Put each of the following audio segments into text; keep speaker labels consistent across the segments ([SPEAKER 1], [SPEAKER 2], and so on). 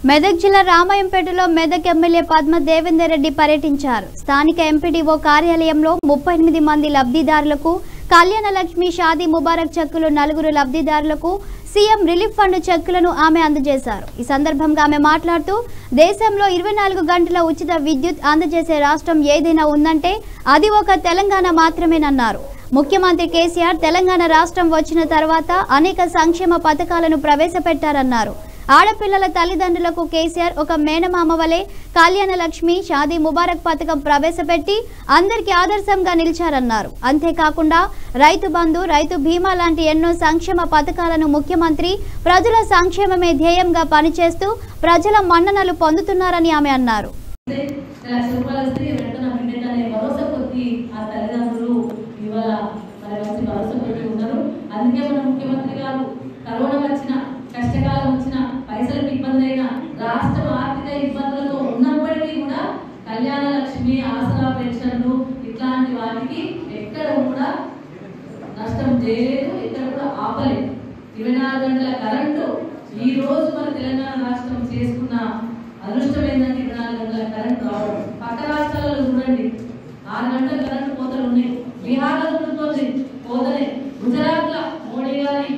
[SPEAKER 1] మెదక్ జిల్లా రామాయంపేటలో మెదక్ ఎమ్మెల్యే పద్మ దేవేందర్ రెడ్డి పర్యటించారు స్థానిక ఎంపీడీఓ కార్యాలయంలో ముప్పై ఎనిమిది మంది లబ్ధిదారులకు కళ్యాణ లక్ష్మి షాదీ ముబారక్ చెక్కులు నలుగురు లబ్ధిదారులకు సీఎం రిలీఫ్ ఫండ్ చెక్కులను ఆమె అందజేశారు ఈ సందర్భంగా ఆమె మాట్లాడుతూ దేశంలో ఇరవై నాలుగు గంటల ఉచిత విద్యుత్ అందజేసే రాష్ట్రం ఏదైనా ఉందంటే అది ఒక తెలంగాణ మాత్రమేనన్నారు ముఖ్యమంత్రి కేసీఆర్ తెలంగాణ రాష్ట్రం వచ్చిన తర్వాత అనేక సంక్షేమ పథకాలను ప్రవేశపెట్టారన్నారు ఆడపిల్లల తల్లిదండ్రులకు కేసీఆర్ ఒక మేనమామ వలె కళ్యాణ లక్ష్మి షాదీ ముబారక్ పథకం ప్రవేశపెట్టి అందరికీ ఆదర్శంగా నిలిచారన్నారు అంతేకాకుండా రైతు బంధు రైతు బీమా లాంటి ఎన్నో సంక్షేమ పథకాలను ముఖ్యమంత్రి ప్రజల సంక్షేమమే ధ్యేయంగా పనిచేస్తూ ప్రజల మన్ననలు పొందుతున్నారని ఆమె అన్నారు
[SPEAKER 2] అంటే లక్ష రూపాయలు వస్తే వెంటనే బిడ్డ అనే భరోసా కొద్ది ఆ తల్లిదండ్రులు ఇవాళ మరి మంచి భరోసా కొద్ది ఉన్నారు అందుకే మన ముఖ్యమంత్రి గారు కరోనా వచ్చిన కష్టకాలం వచ్చిన పైసలకు ఇబ్బంది అయినా రాష్ట్రం ఆర్థిక ఇబ్బందులతో ఉన్నప్పటికీ కూడా కళ్యాణ లక్ష్మి ఆసరా పెన్షన్లు ఇట్లాంటి వాటికి ఎక్కడ కూడా నష్టం చేయలేదు ఎక్కడ కూడా ఆపలేదు ఇరవై నాలుగు గంటల కరెంటు ఈ రోజు మన తెలంగాణ రాష్ట్రం చేసుకున్న అదృష్టం ఏంటంటే ఇరవై నాలుగు గంటల కరెంటు రావడం పక్క రాష్ట్రాలలో చూడండి ఆరు గంటల కరెంటు కోతలు ఉన్నాయి బీహార్లో చూడుతోంది కోతలే గుజరాత్ లో మోడీ గారి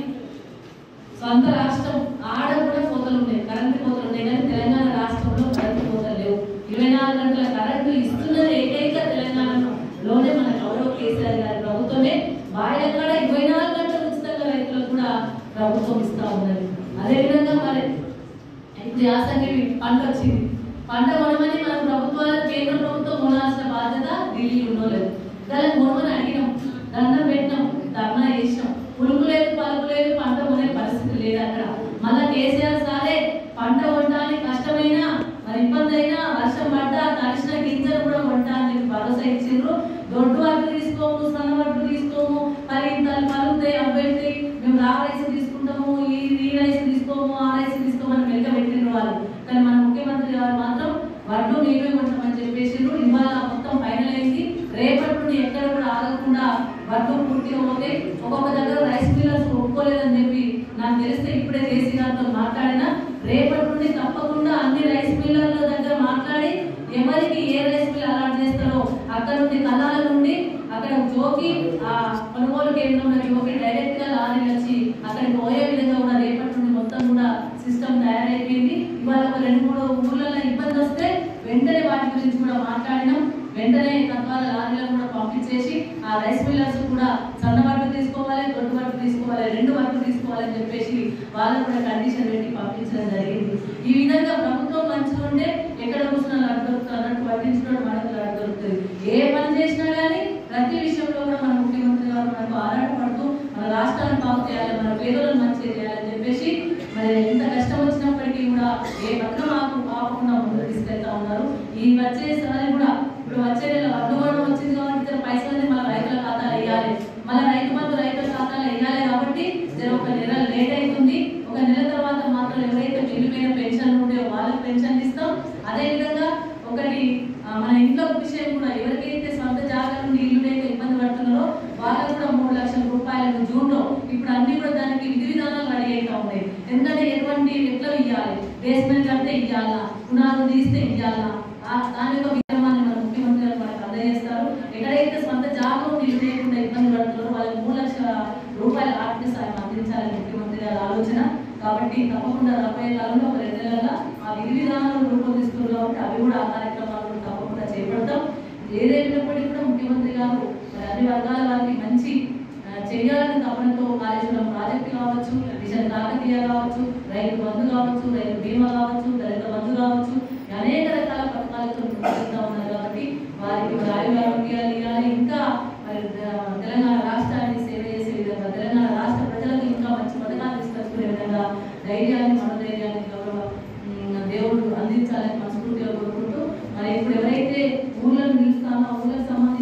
[SPEAKER 2] సొంత రాష్ట్రం ఆడ కూడా కోతలు ఉన్నాయి కరెంటు కోతలు ఉన్నాయి కానీ తెలంగాణ రాష్ట్రంలో కరెంటు కోతలు లేవు ఇరవై నాలుగు గంటల కరెంటు ఇస్తున్నది ఏకైక తెలంగాణలోనే మన గౌరవ కేసీఆర్ గారి ప్రభుత్వమే బాయిల కాడ ఇరవై నాలుగు గంటలు ఉచితంగా రైతులకు కూడా ప్రభుత్వం ఇస్తా ఉన్నది అదేవిధంగా మరి ఇప్పుడు యాసంగి పంట వచ్చింది పంట కొనమని మన ప్రభుత్వాలు కేంద్ర ప్రభుత్వం కొనాల్సిన బాధ్యత ఢిల్లీ ఉండలేదు దానికి కొనమని అడిగినాం దండం పెట్టినాం ధర్నా చేసినాం పులుపు లేదు పలుపు లేదు పంట కొనే పరిస్థితి లేదు అక్కడ మళ్ళా కేసీఆర్ సారే పంట కొనడానికి కష్టమైనా మరి ఇబ్బంది అయినా వర్షం పడ్డా తడిసిన గింజలు కూడా కొంటా అని చెప్పి భరోసా ఇచ్చిండ్రు దొడ్డు వరకు తీసుకోము సన్న వరకు తీసుకోము మరి ఇంత పలుకుతాయి అవ్వైతాయి మేము రా రైస్ తీసుకుంటాము ఈ ఈ రైస్ తీసుకోము ఆ రైస్ తీసుకోమని వెంట పెట్టిండ్రు వాళ్ళు కానీ మన ముఖ్యమంత్రి గారు మాత్రం వడ్లు మేమే కొంటామని చెప్పేసిండ్రు ఇవాళ మొత్తం ఫైనల్ అయింది రేపటి నుండి ఎక్కడ కూడా ఆగకుండా వడ్లు పూర్తిగా పోతే ఒక్కొక్క దగ్గర రైస్ మిల్లర్స్ ఒప్పుకోలేదని చెప్పి నాకు తెలిస్తే ఇప్పుడే కేసీ గారితో మాట్లాడినా రేపటి నుండి తప్పకుండా అన్ని రైస్ మిల్లర్ల దగ్గర మాట్లాడి ఎవరికి ఏ రైస్ మిల్ అలాట్ చేస్తారో అక్కడ నుండి కళాల నుండి అక్కడ జోకి ఆ కొనుగోలు కేంద్రంలో జోకి డైరెక్ట్ గా లారీ వచ్చి అక్కడికి పోయే విధంగా కూడా రేపటి నుండి మొత్తం కూడా సిస్టమ్ తయారైపోయింది ఇవాళ ఒక రెండు మూడు ఊర్లలో ఇబ్బంది వస్తే వెంటనే వాటి గురించి కూడా మాట్లాడినాం వెంటనే తద్వారా లారీలను కూడా పంపించేసి ఆ రైస్ మిల్లర్స్ కూడా సన్న వడ్లు తీసుకోవాలి దొడ్డు వడ్లు తీసుకోవాలి రెండు వడ్లు తీసుకోవాలని చెప్పేసి వాళ్ళకు కూడా కండిషన్ పెట్టి పంపించడం జరిగింది ఈ విధంగా ప్రభుత్వం మంచిగా ఉంటే ఎక్కడ కూర్చున్న లడ్డు దొరుకుతుంది అన్నట్టు పట్టించుకోవడం మనకు లడ్డు దొరుకుతుంది ఏ పని చేసినా కానీ ప్రతి విషయంలో కూడా మన ముఖ్యమంత్రి గారు మనకు ఆరాటపడుతూ మన రాష్ట్రాన్ని బాగు చేయాలి మన పేదలను మంచిగా చేయాలని చెప్పేసి మరి ఎంత కష్టం వచ్చినప్పటికీ కూడా ఏ పత్రం ఆపు ఆపకుండా ముందుకు తీసుకెళ్తా ఉన్నారు ఈ వచ్చేసారి కూడా ఇప్పుడు వచ్చే నెల వడ్లు కూడా వచ్చింది కాబట్టి ఇతర పైసలని మన రైతుల ఖాతాలో వేయాలి మన రైతు బంధు రైతుల ఖాతాలో వేయాలి కాబట్టి జర ఒక నెల లేట్ అవుతుంది ఒక నెల తర్వాత మాత్రం ఎవరైతే మిగిలిపోయిన పెన్షన్ ఉంటే వాళ్ళకి పెన్షన్ ఇస్తాం అదే విధంగా ఒకటి ఆ, మన ఇంట్లో విషయం కూడా ఎవరికైతే సొంత జాగా నుండి ఇల్లు లేక ఇబ్బంది పడుతున్నారో వాళ్ళకు కూడా మూడు లక్షల రూపాయలు జూన్ లో ఇప్పుడు అన్ని కూడా దానికి విధి విధానాలు రెడీ అవుతా ఉన్నాయి ఎందుకంటే ఎటువంటి ఎట్లా ఇవ్వాలి బేస్మెంట్ అంటే ఇవ్వాలా పునాదులు తీస్తే ఇవ్వాలా ఆ- దాని యొక్క విధానాన్ని మన ముఖ్యమంత్రి గారు మనకు అందజేస్తారు ఎక్కడైతే సొంత జాగా ఉండి ఇల్లు లేకుండా ఇబ్బంది పడుతున్నారో వాళ్ళకి మూడు లక్షల రూపాయల ఆర్థిక సాయం అందించాలని ముఖ్యమంత్రి గారి ఆలోచన కాబట్టి తప్పకుండా రాబోయే కాలంలో ఒక రెండు నెలల ఆ విధి విధానాలు రూపొందిస్తున్నారు కాబట్టి అవి కూడా ఆ కార్యక్రమాలు కూడా తప్పకుండా చేపడతాం ఏదైనప్పటికీ కూడా ముఖ్యమంత్రి గారు మరి అన్ని వర్గాల వారికి మంచి ఆ, చేయాలని తపనతో కాళేశ్వరం ప్రాజెక్టు కావచ్చు మిషన్ కాకతీయ కావచ్చు రైతు బంధు కావచ్చు రైతు బీమా కావచ్చు దళిత బంధు కావచ్చు అనేక రకాల పథకాలతో ముందుకెళ్తా ఉన్నారు కాబట్టి వారికి మరి ఆయుర ఆరోగ్యాలు ఇవ్వాలి ఇంకా మరి ఆ, తెలంగాణ రాష్ట్రాన్ని సేవ చేసే విధంగా తెలంగాణ రాష్ట్ర ప్రజలకు ఇంకా మంచి పథకాలు తీసుకొచ్చుకునే విధంగా ధైర్యాన్ని మనోధైర్యాన్ని గౌరవ ఉమ్, దేవుడు అందించాలని మనస్ఫూర్తిగా కోరుకుంటూ మరి ఇప్పుడు ఎవరైతే ఊర్లను నిలుస్తామో ఆ ఊర్లకు సంబంధించి